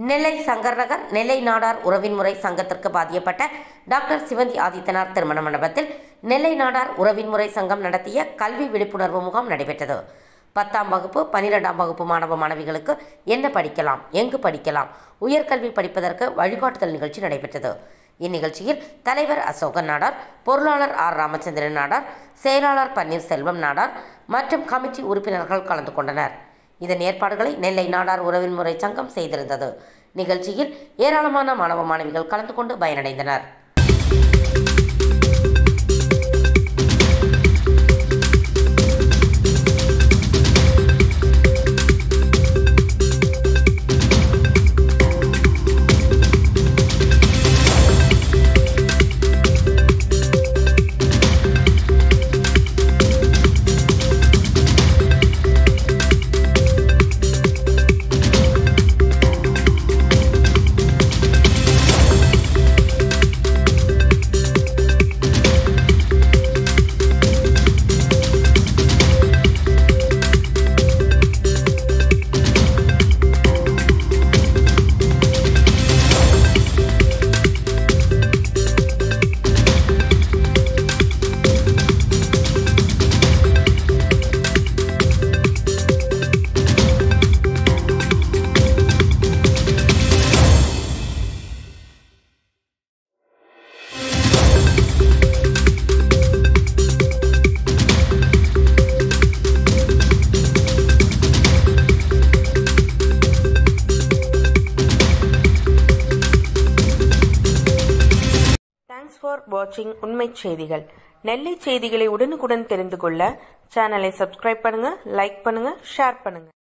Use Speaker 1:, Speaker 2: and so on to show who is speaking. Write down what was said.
Speaker 1: நெல்லை சங்கர் நகர் நெல்லை நாடார் உறவின் முறை சங்கத்திற்கு பாதியப்பட்ட டாக்டர் சிவந்தி ஆதித்தனார் திருமண மண்டபத்தில் நெல்லை நாடார் உறவின் முறை சங்கம் நடத்திய கல்வி விழிப்புணர்வு முகாம் நடைபெற்றது பத்தாம் வகுப்பு பன்னிரெண்டாம் வகுப்பு மாணவ மாணவிகளுக்கு என்ன படிக்கலாம் எங்கு படிக்கலாம் உயர்கல்வி படிப்பதற்கு வழிகாட்டுதல் நிகழ்ச்சி நடைபெற்றது இந்நிகழ்ச்சியில் தலைவர் அசோகன் நாடார் பொருளாளர் ஆர் ராமச்சந்திரன் நாடார் செயலாளர் பன்னீர்செல்வம் நாடார் மற்றும் கமிட்டி உறுப்பினர்கள் கலந்து கொண்டனர் இதன் ஏற்பாடுகளை நெல்லை நாடார் உறவின் முறை சங்கம் செய்திருந்தது நிகழ்ச்சியில் ஏராளமான மாணவ மாணவிகள் கலந்து கொண்டு பயனடைந்தனர்
Speaker 2: தேங்க்ஸ் ஃபார் வாட்சிங் உண்மை செய்திகள் நெல்லை செய்திகளை உடனுக்குடன் தெரிந்து கொள்ள சேனலை சப்ஸ்கிரைப் பண்ணுங்க லைக் பண்ணுங்க ஷேர் பண்ணுங்க